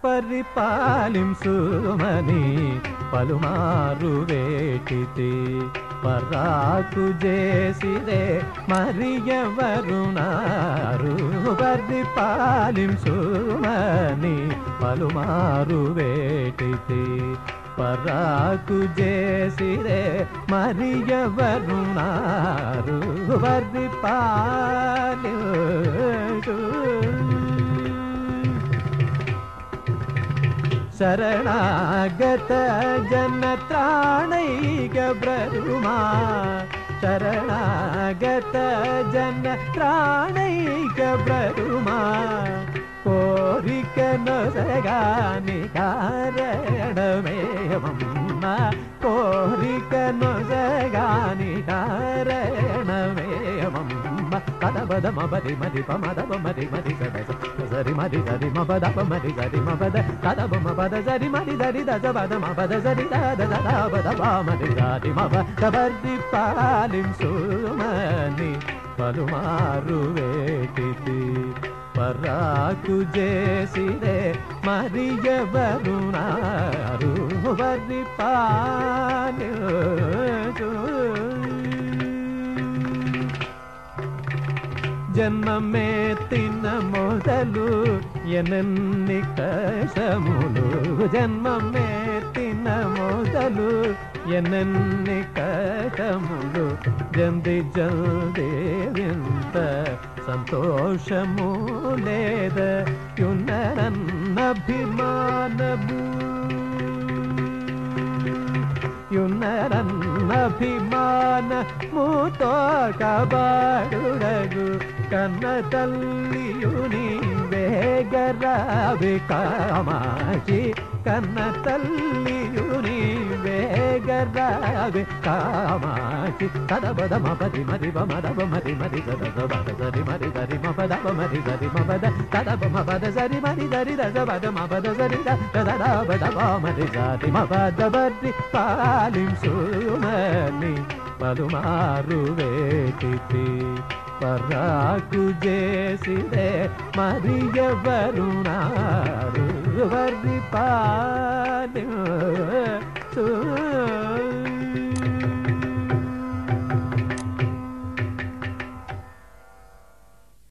పరిపాలింసుమని పలుమారు వేటితి పరాకు చేసిదే మరి ఎవరునారు పరిపాలింసుమని పలుమారు వేటితి పరాకు చేసిరే మరి ఎవరునారు పరిపాలించు శరణాగత జనత్రాణైక బ్రహ్మా శరణాగత జనత్రాణైక బ్రహ్మా కోరిక నొసగాని కారణమేమమ్మ కోరిక నొసగాని కారణమేమమ్మ పద పద మది మది పమద మది మది సద సరి మది సరి మపద మది సరి మపద కద బమ పద సరి మది సరి దశ పద మపద సరి దద దద పద మది సరి మప కబర్ది పాలింసుమని పలుమారు వేటితి పరాకు చేసిరే మరి ఎవరునారు వరి పాలు జన్మమే తిన్న మొదలు ఎనన్ని కషములు జన్మమే తిన్న మొదలు ఎనన్ని కషములు జంది జల్ది వింత సంతోషము లేద యున్నరన్నభిమానము యున్నరన్నభిమాన మూతో కబాడుడగు కన్న తల్లియుని వేగరావి కామాచి కన్న తల్లియుని వేగరావి కామాచి కదబద మపది మది మదబ మది మది సద సబద సరి మది సరి మపద మది సరి మపద కదబ మపద సరి మది సరి దశ పద మపద సరి దద బద మది సరి మపద బద్ది పాలింసుమని పలుమారు వేటితి పరాకు చేసిదే మరి ఎవరునారు వరి పా